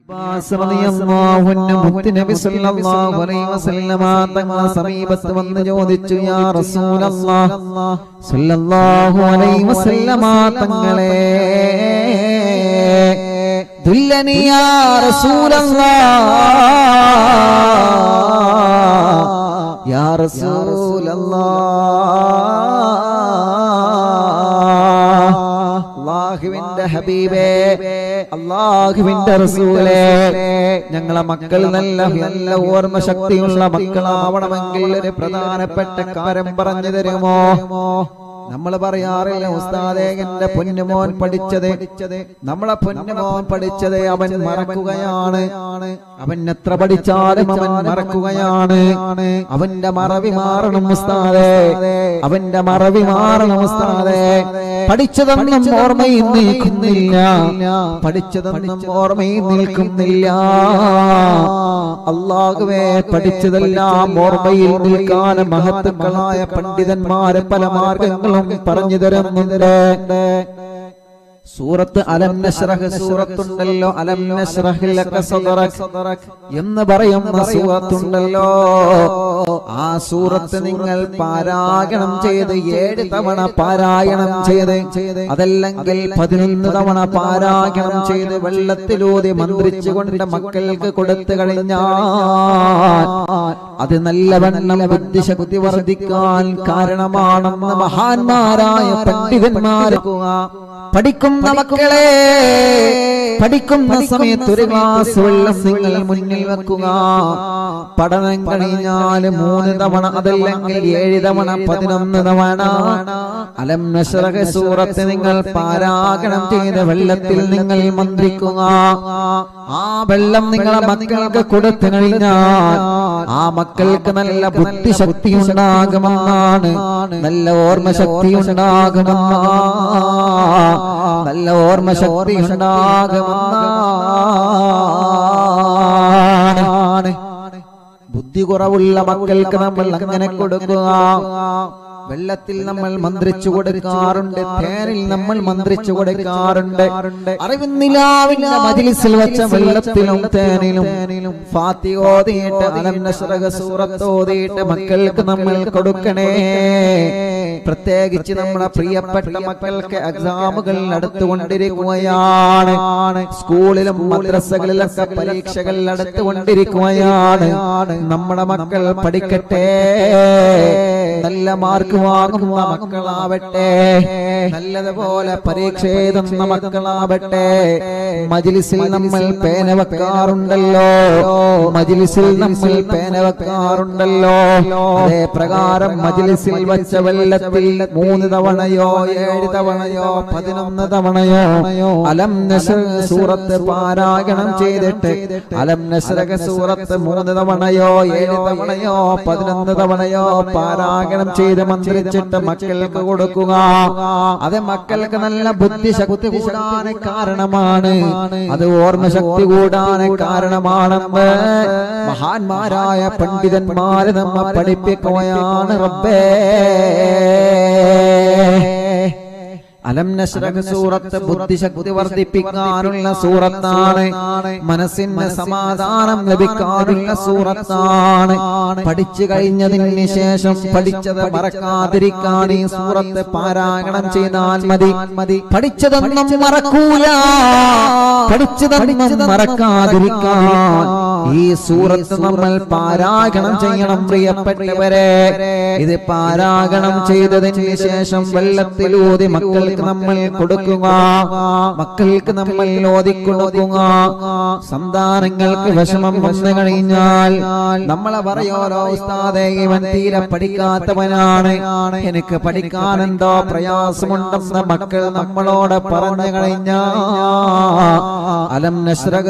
Abbas റളിയല്ലാഹു അൻഹു മുത്തുനബി സല്ലല്ലാഹു അലൈഹി വസല്ലമ തങ്ങളെ സമീപത്ത് വന്ന് ചോദിച്ചു യാ റസൂലല്ലാഹ് സല്ലല്ലാഹു അലൈഹി വസല്ലമ തങ്ങളെ ദുല്ലനി യാ റസൂലല്ലാഹ് യാ റസൂലല്ലാഹ് അള്ളാഹുവിന്റെ ഹബീബേ അള്ളാഹുവിന്റെ റസൂലേ ഞങ്ങളെ മക്കൾ നല്ല നല്ല ഓർമ്മ ശക്തിയുള്ള മക്കളാവണമെങ്കിൽ ഒരു പ്രധാനപ്പെട്ട കാര്യം പറഞ്ഞു തരുമോ നമ്മൾ പറയാറില്ല ഉസ്താദേ എന്റെ പൊന്നുമോൻ പഠിച്ചത് നമ്മളെ പൊന്നുമോൻ പഠിച്ചത് അവൻ മറക്കുകയാണ് അവൻ എത്ര പഠിച്ചാലും അവൻ മറക്കുകയാണ് അവന്റെ മറവി മാറണം ഉസ്താദേ അവന്റെ മറവി മാറണം ഉസ്താദേ പഠിച്ചതൊന്നും ഓർമ്മയിൽ നിൽക്കുന്നില്ല പഠിച്ചതൊന്നും ഓർമ്മയിൽ നിൽക്കുന്നില്ല അള്ളാഹുവേ പഠിച്ചതെല്ലാം ഓർമ്മയിൽ നിൽക്കാൻ മഹത്തുക്കളായ പണ്ഡിതന്മാരെ പല മാർഗങ്ങളും പറഞ്ഞു തരുന്നുണ്ട് സൂറത്ത് അലം നശ്റഹ് സൂറത്തുണ്ടല്ലോ അലം നശ്റഹ് ലക സദറക് എന്ന് പറയുന്ന സൂറത്തുണ്ടല്ലോ ആ സൂറത്ത് നിങ്ങൾ പാരായണം ചെയ്ത് ഏഴ് തവണ പാരായണം ചെയ്ത് അതല്ലെങ്കിൽ പതിനൊന്ന് തവണ പാരായണം ചെയ്ത് വെള്ളത്തിലൂതി മന്ത്രിച്ചുകൊണ്ട് മക്കൾക്ക് കൊടുത്തു കഴിഞ്ഞാൽ അത് നല്ലവണ്ണം ബുദ്ധിശക്തി വർദ്ധിക്കാൻ കാരണമാണെന്ന് മഹാന്മാരായ പണ്ഡിതന്മാർക്കുക പഠിക്കുന്ന മക്കളെ പഠിക്കുന്ന സമയത്ത് ഒരു ഗ്ലാസ് വെള്ളം നിങ്ങൾ മുന്നിൽ വെക്കുക പഠനം കഴിഞ്ഞാൽ മൂന്ന് തവണ അതല്ലെങ്കിൽ ഏഴ് തവണ പതിനൊന്ന് തവണ അലം നശ്റഹ സൂറത്ത് നിങ്ങൾ പാരായണം ചെയ്ത വെള്ളത്തിൽ നിങ്ങൾ മന്ത്രിക്കുക ആ വെള്ളം നിങ്ങളെ മക്കൾക്ക് കൊടുത്തു കഴിഞ്ഞാൽ ആ മക്കൾക്ക് നല്ല ബുദ്ധിശക്തി ഉണ്ടാകുമെന്നാണ് നല്ല ഓർമ്മ ശക്തി ഉണ്ടാകുമെന്നാണ് നല്ല ഓർമ്മ ശക്തി ഉണ്ടാകുമെന്നാണ് ബുദ്ധി കുറവുള്ള മക്കൾക്ക് നമ്മൾ അങ്ങനെ കൊടുക്കുക വെള്ളത്തിൽ നമ്മൾ മന്ത്രിച്ചു കൊടുക്കാറുണ്ട് തേനിൽ നമ്മൾ മന്ത്രിച്ചു കൊടുക്കാറുണ്ട് അറിവിന്നിലാവിന്റെ മജിലിസിൽ വെച്ച വെള്ളത്തിലും തേനിലും ഫാത്തി ഓതിയിട്ട് അലം നശ്റഹ സൂറത്ത് ഓതിയിട്ട് മക്കൾക്ക് നമ്മൾ കൊടുക്കണേ പ്രത്യേകിച്ച് നമ്മുടെ പ്രിയപ്പെട്ട മക്കൾക്ക് എക്സാമുകൾ നടത്തുകൊണ്ടിരിക്കുകയാണ് സ്കൂളിലും മദ്രസകളിലൊക്കെ പരീക്ഷകൾ നടത്തുകൊണ്ടിരിക്കുകയാണ് നമ്മുടെ മക്കൾ പഠിക്കട്ടെ നല്ല മാർക്ക് വാങ്ങുന്ന മക്കളാവട്ടെ നല്ലതുപോലെ പരീക്ഷ എഴുതുന്ന മക്കളാവട്ടെ മജിലിസിൽ നമ്മൾ പേന വെക്കാറുണ്ടല്ലോ മജിലിസിൽ നമ്മൾ പേന വെക്കാറുണ്ടല്ലോ അതേ പ്രകാരം മജിലിസിൽ വെച്ച വെള്ളത്തിൽ മൂന്ന് തവണയോ ഏഴ് തവണയോ പതിനൊന്ന് തവണയോ അലം നശ്ര സൂറത്ത് പാരായണം ചെയ്തിട്ട് അലം നശ്രക സൂറത്ത് മൂന്ന് തവണയോ ഏഴ് തവണയോ പതിനൊന്ന് തവണയോ പാരായണം ചെയ്ത് മന്ത്രിച്ചിട്ട് മക്കൾക്ക് കൊടുക്കുക അത് മക്കൾക്ക് നല്ല ബുദ്ധിശക്തി കൂടാൻ കാരണമാണ് അത് ഓർമ്മ ശക്തി കൂടാൻ കാരണമാണെന്ന് മഹാന്മാരായ പണ്ഡിതന്മാര് നമ്മ പഠിപ്പിക്കുകയാണ് റബ്ബേ അലം നശ്രഹ് സൂറത്ത് ബുദ്ധിശക്തി വർദ്ധിപ്പിക്കാനുള്ള സൂറത്താണ് മനസ്സിന് സമാധാനം ലഭിക്കാനുള്ള സൂറത്താണ് പഠിച്ചു കഴിഞ്ഞതിന് ശേഷം പഠിച്ചത് മറക്കാതിരിക്കാൻ ഈ സൂറത്ത് പാരായണം ചെയ്താൽ മതി മതി പഠിച്ചതൊന്നും മറക്കൂല പഠിച്ചതൊന്നും മറക്കാതിരിക്കാൻ ഈ സൂറത്ത് നമ്മൾ പാരായണം ചെയ്യണം പ്രിയപ്പെട്ടവരെ ഇത് പാരായണം ചെയ്തതിന് ശേഷം വെള്ളത്തിലൂതി മക്കൾക്ക് നമ്മൾ കൊടുക്കുക മക്കൾക്ക് നമ്മൾ ഓതി കൊടുക്കുക സന്താനങ്ങൾക്ക് വിഷമം വന്നു കഴിഞ്ഞാൽ നമ്മളെ പറയോരോ ഉസ്താദേ ഇവൻ തീരെ പഠിക്കാത്തവനാണ് എനിക്ക് പഠിക്കാൻ എന്തോ പ്രയാസമുണ്ടെന്ന് മക്കൾ നമ്മളോട് പറഞ്ഞു കഴിഞ്ഞാൽ അലം നശ്രക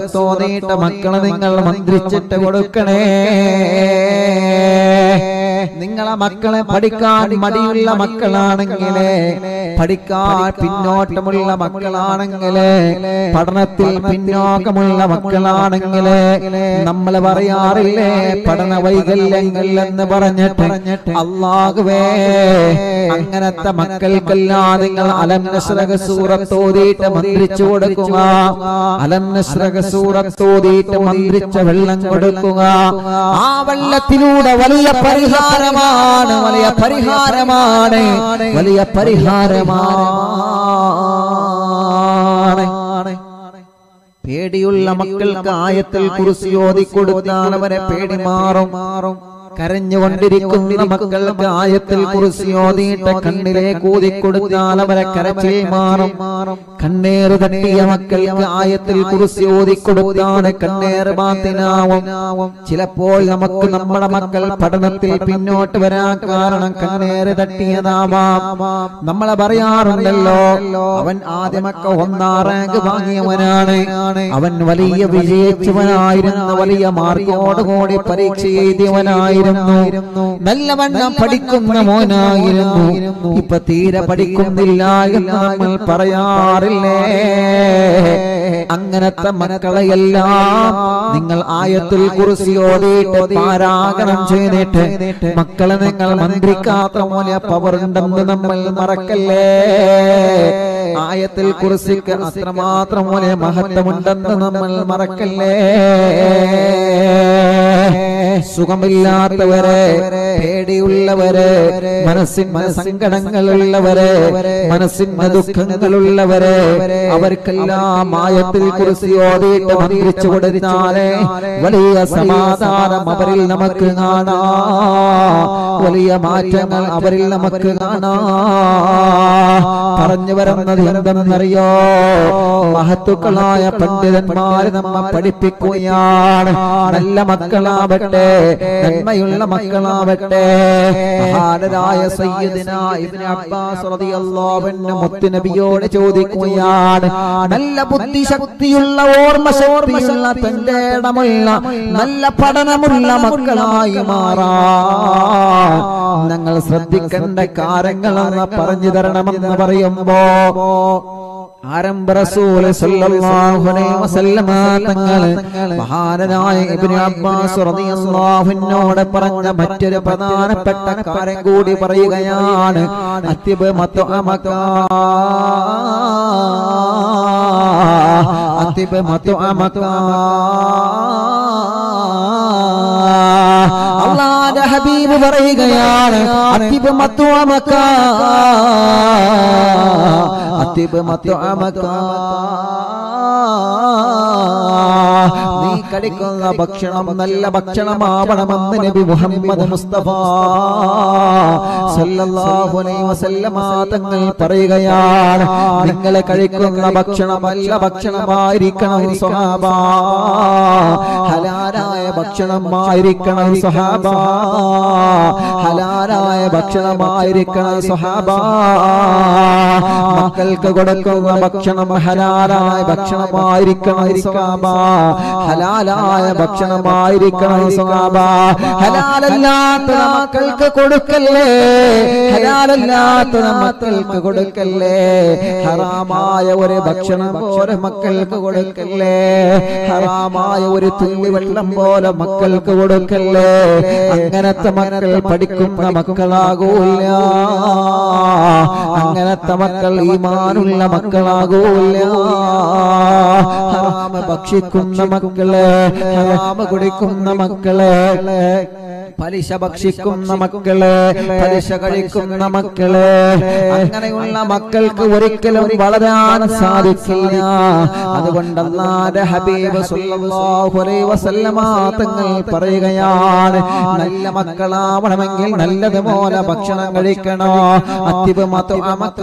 സൂറത്തോന്നിട്ട മക്കളെ നിങ്ങൾ മന്ത്രിച്ചിട്ട് കൊടുക്കണേ നിങ്ങളെ മക്കളെ പഠിക്കാൻ മടിയുള്ള മക്കളാണെങ്കിലേ പഠിക്കാൻ പിന്നോട്ടമുള്ള മക്കളാണെങ്കിലേ പഠനത്തിൽ പിന്നോക്കമുള്ള മക്കളാണെങ്കിലേ നമ്മൾ പറയാറില്ലേ പഠന വൈകല്യങ്ങൾ എന്ന് പറഞ്ഞിട്ട് അള്ളാഹുവേ അങ്ങനത്തെ മക്കൾക്കെല്ലാം നിങ്ങൾ അലം നസ്രക സൂറത്തോതിയിട്ട് മന്ത്രിച്ചു കൊടുക്കുക അലം നസ്രക സൂറത്തോതിയിട്ട് മന്ത്രിച്ച വെള്ളം കൊടുക്കുക ആ വെള്ളത്തിലൂടെ വലിയ പരിഹാരമാണ് വലിയ പരിഹാരമാണ് വലിയ പരിഹാരമാണ് പേടിയുള്ള മക്കൾക്ക് ആയത്തിൽ കുറിച്ച് ഓതി കൊടുത്താൽ അവരെ പേടി മാറും മാറും കരഞ്ഞുകൊണ്ടിരിക്കുന്ന മക്കൾക്ക് ആയത്തിൽ കുറിച്ച് ഓതിയിട്ട് കണ്ണിലേക്ക് ഊതി കൊടുത്താൽ അവരെ കരച്ചിൽ മാറും കണ്ണേറ് തട്ടിയ മക്കൾക്ക് ആയത്തിൽ കുറിച്ച് ഓതി കൊടുത്താൽ കണ്ണേറ് ബാത്തിനാവും ചിലപ്പോൾ നമുക്ക് നമ്മുടെ മക്കൾ പഠനത്തിൽ പിന്നോട്ട് വരാൻ കാരണം കണ്ണേറ് തട്ടിയതാവാം നമ്മളെ പറയാറുണ്ടല്ലോ അവൻ ആദ്യമൊക്കെ ഒന്നാം റാങ്ക് വാങ്ങിയവനാണ് അവൻ വലിയ വിജയിച്ചവനായിരുന്നു വലിയ മാർക്കോടുകൂടി പരീക്ഷ എഴുതിയവനായിരുന്നു നല്ലവണ്ണം പഠിക്കുന്ന മോനായിരുന്നു ഇപ്പൊ തീരെ പഠിക്കുന്നില്ല എന്ന് നമ്മൾ പറയാറില്ലേ അങ്ങനത്തെ മക്കളെയെല്ലാം നിങ്ങൾ ആയത്തിൽ കുറിച്ച് ഓടിയിട്ട് പാരാഗണം ചെയ്തിട്ട് മക്കളെ നിങ്ങൾ മന്ത്രിക്കാത്ത പോലെ പവറുണ്ടെന്ന് നമ്മൾ മറക്കല്ലേ ആയത്തിൽ കുറിച്ചിക്ക് അത്രമാത്രം പോലെ മഹത്വമുണ്ടെന്ന് നമ്മൾ മറക്കല്ലേ സുഖമില്ലാത്തവരെ പേടിയുള്ളവരെ മനസ്സിന് സങ്കടങ്ങളുള്ളവരെ മനസ്സിന് ദുഃഖങ്ങളുള്ളവരെ അവർക്കെല്ലാം ആയത്തിൽ കുറിച്ച് ഓടിയിട്ട് മന്ത്രിച്ചു കൊടുത്താലേ വലിയ സമാധാനം അവരിൽ നമുക്ക് കാണാം വലിയ മാറ്റങ്ങൾ അവരിൽ നമുക്ക് കാണാം പറഞ്ഞു വരുന്നത് എന്തെന്നറിയോ മഹത്തുക്കളായ പണ്ഡിതന്മാര് നമ്മെ പഠിപ്പിക്കുകയാണ് നല്ല മക്കളാവട്ടെ നന്മയുള്ള മക്കളാവട്ടെ മഹാനരായ സയ്യിദിന ഇബ്നു അബ്ബാസ് റളിയല്ലാഹു അൻഹു മുത്തുനബിയോട് ചോദിക്കുകയാണ് നല്ല ബുദ്ധിശക്തിയുള്ള ഓർമ്മ ശക്തിയുള്ള തന്റെ ഇടമുള്ള നല്ല പഠനമുള്ള മക്കളായി മാറാ ഞങ്ങൾ ശ്രദ്ധിക്കേണ്ട കാര്യങ്ങളെന്ന് പറഞ്ഞു തരണമെന്ന് പറയുമ്പോ ആരംഭ റസൂൽ സല്ലല്ലാഹു അലൈഹി വസല്ലമ തങ്ങൾ മഹാനായ ഇബ്നു അബ്ബാസ് റളിയല്ലാഹു അൻഹുവോട് പറഞ്ഞ മറ്റൊരു പ്രധാനപ്പെട്ട കാര്യം കൂടി പറയുകയാണ് അത്തിബ് മത്അമക അത്തിബ് മത്അമക അള്ളാന്റെ ഹബീബ് പറയുകയാണ് അത്തിബ് മത്അമക അത്തിബ് മത്അമക നീ കഴിക്കുന്ന ഭക്ഷണം നല്ല ഭക്ഷണമാവണമെന്ന് നബി മുഹമ്മദ് മുസ്തഫ സല്ലല്ലാഹു അലൈഹി വസല്ലമ തങ്ങൾ പറയുകയാണ് നിങ്ങൾ കഴിക്കുന്ന ഭക്ഷണം നല്ല ഭക്ഷണമായിരിക്കണം സ്വഹാബ ഹലാലായ ഭക്ഷണമായിരിക്കണം സ്വഹാബ ഹലാലായ ഭക്ഷണമായിരിക്കണം സ്വഹാബ മക്കൾക്ക് കൊടുക്കുന്ന ഭക്ഷണം ഹലാലായ ഭക്ഷണമായിരിക്കണം സ്വഹാബ ഹലാലായ ഭക്ഷണമായിരിക്കണം സ്വഹാബ ഹലാലല്ലാത്ത മക്കൾക്ക് കൊടുക്കല്ലേ ഹലാലല്ലാത്ത മക്കൾക്ക് കൊടുക്കല്ലേ ഹറാമായ ഒരു ഭക്ഷണം പോലെ മക്കൾക്ക് കൊടുക്കല്ലേ ഹറാമായ ഒരു തുള്ളി വെള്ളം പോലെ മക്കൾക്ക് കൊടുക്കല്ലേ അങ്ങനത്തെ മക്കൾ പഠിക്കുന്ന മക്കളാകൂല അങ്ങനത്തെ മക്കൾ ഈമാനുള്ള മക്കളാകൂല ഹറാമ ഭക്ഷിക്കുന്ന മക്കളെ ഹറാമ കുടിക്കുന്ന മക്കളെ പലിശ ഭക്ഷിക്കുന്ന മക്കളെ പലിശ കഴിക്കുന്ന മക്കളെ അങ്ങനെയുള്ള മക്കൾക്ക് ഒരിക്കലും വളരാൻ സാധിക്കില്ല അതുകൊണ്ട് അല്ലാഹുവിന്റെ ഹബീബ് സല്ലല്ലാഹു അലൈഹി വസല്ലമ തങ്ങൾ പറയുകയാണ് നല്ല മക്കളാവണമെങ്കിൽ നല്ലതുപോലെ ഭക്ഷണം കഴിക്കണോ അത്തിബ് മത്അമക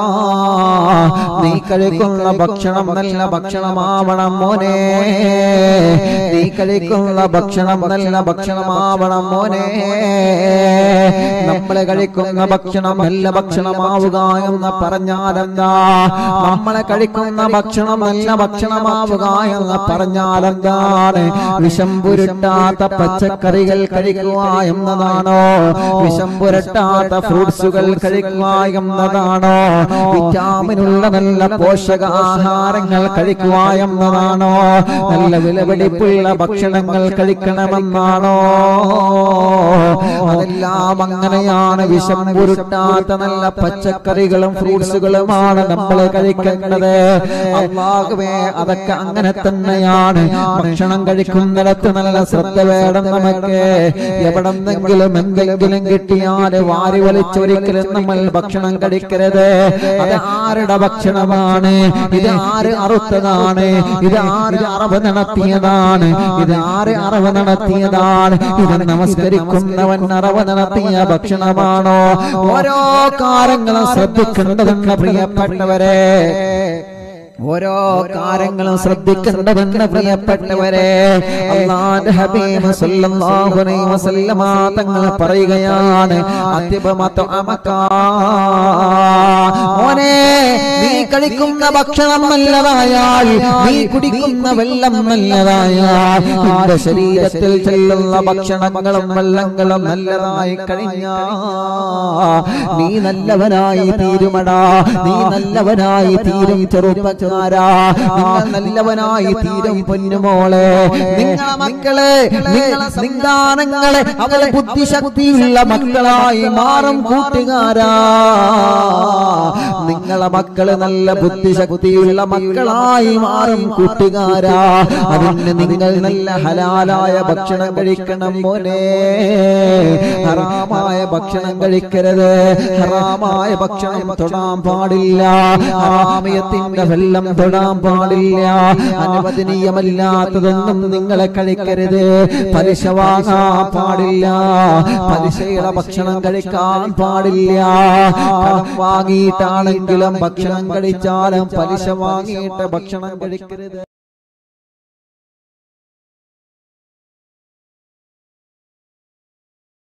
നീ കഴിക്കുന്ന ഭക്ഷണം നല്ല ഭക്ഷണമാവണം മോനെ നീ കഴിക്കുന്ന ഭക്ഷണം നല്ല ഭക്ഷണമാവണം മോനെ മോനെ നമ്മളെ കഴിക്കുന്ന ഭക്ഷണം നല്ല ഭക്ഷണമാവുക എന്ന് പറഞ്ഞാലെന്താ നമ്മളെ കഴിക്കുന്ന ഭക്ഷണം നല്ല ഭക്ഷണമാവുക എന്ന് പറഞ്ഞാലെന്താണ് വിഷം പുരട്ടാത്ത പച്ചക്കറികൾ കഴിക്കുക എന്നതാണോ വിഷം പുരട്ടാത്ത ഫ്രൂട്ട്സുകൾ കഴിക്കുക എന്നതാണോ വിറ്റാമിനുള്ള നല്ല പോഷകാഹാരങ്ങൾ കഴിക്കുക എന്നതാണോ നല്ല വിലപിടിപ്പുള്ള ഭക്ഷണങ്ങൾ കഴിക്കണമെന്നാണോ അതെല്ലാം അങ്ങനെയാണ് വിഷം പുരുട്ടാത്ത നല്ല പച്ചക്കറികളും ഫ്രൂട്ട്സുകളുമാണ് നമ്മൾ കഴിക്കേണ്ടത് അള്ളാഹുവേ അതൊക്കെ അങ്ങനെ തന്നെയാണ് ഭക്ഷണം കഴിക്കുന്നിടത്ത് നല്ല ശ്രദ്ധ വേണം നമുക്ക് എവിടെന്നെങ്കിലും എന്തെങ്കിലും കിട്ടിയാൽ വാരി വലിച്ചൊരിക്കലും നമ്മൾ ഭക്ഷണം കഴിക്കരുത് അത് ആരുടെ ഭക്ഷണമാണ് ഇത് ആര് അറുത്തതാണ് ഇത് ആര് അറവ് നടത്തിയതാണ് ഇത് ആര് അറവ് നടത്തിയതാണ് ഇത് നമസ്കരിക്കുന്നവൻ അറവ് നടത്തിയ ഭക്ഷണമാണോ ഓരോ കാര്യങ്ങളും ശ്രദ്ധിക്കേണ്ടതുണ്ട് പ്രിയപ്പെട്ടവരെ ഓരോ കാര്യങ്ങളും ശ്രദ്ധിക്കേണ്ടതുണ്ട് പ്രിയപ്പെട്ടവരെ അള്ളാന്റെ ഹബീബ് സല്ലല്ലാഹു അലൈഹി വസല്ലമ തങ്ങൾ പറയുകയാണ് അത്യപമത്തു അമക്കാ മോനെ നീ കഴിക്കുന്ന ഭക്ഷണം നല്ലതായാൽ നീ കുടിക്കുന്ന വെള്ളം നല്ലതായാൽ നിന്റെ ശരീരത്തിൽ ചെല്ലുന്ന ഭക്ഷണങ്ങളും വെള്ളങ്ങളും നല്ലതായി കഴിഞ്ഞാ നീ നല്ലവനായി തീരുമടാ നീ നല്ലവനായി തീരും ചെറുപ്പക്കാരാ നിങ്ങൾ നല്ലവനായി തീരും പൊന്നുമോളെ നിങ്ങളെ മക്കളെ നിങ്ങളെ സന്താനങ്ങളെ അവരെ ബുദ്ധിശക്തിയുള്ള മക്കളായി മാറും കൂട്ടുകാരാ നിങ്ങളെ മക്കള് നല്ല ബുദ്ധിശക്തിയുള്ള മക്കളായി മാറും കൂട്ടുകാരാ അതിന് നിങ്ങൾ നല്ല ഹലാലായ ഭക്ഷണം കഴിക്കണം മോനെ ഹറാമായ ഭക്ഷണം കഴിക്കരുത് ഹറാമായ ഭക്ഷണം തൊടാൻ പാടില്ല ഹറാമിയത്തിന്റെ വെള്ളം തൊടാൻ പാടില്ല അനുവദനീയമല്ലാത്തതൊന്നും നിങ്ങളെ കഴിക്കരുത് പലിശ വാങ്ങാൻ പാടില്ല പലിശയുടെ ഭക്ഷണം കഴിക്കാൻ പാടില്ല കടം വാങ്ങിയിട്ടാണെങ്കിലും ഭക്ഷണം കഴിച്ചാലും പലിശ വാങ്ങിയിട്ട് ഭക്ഷണം കഴിക്കരുത്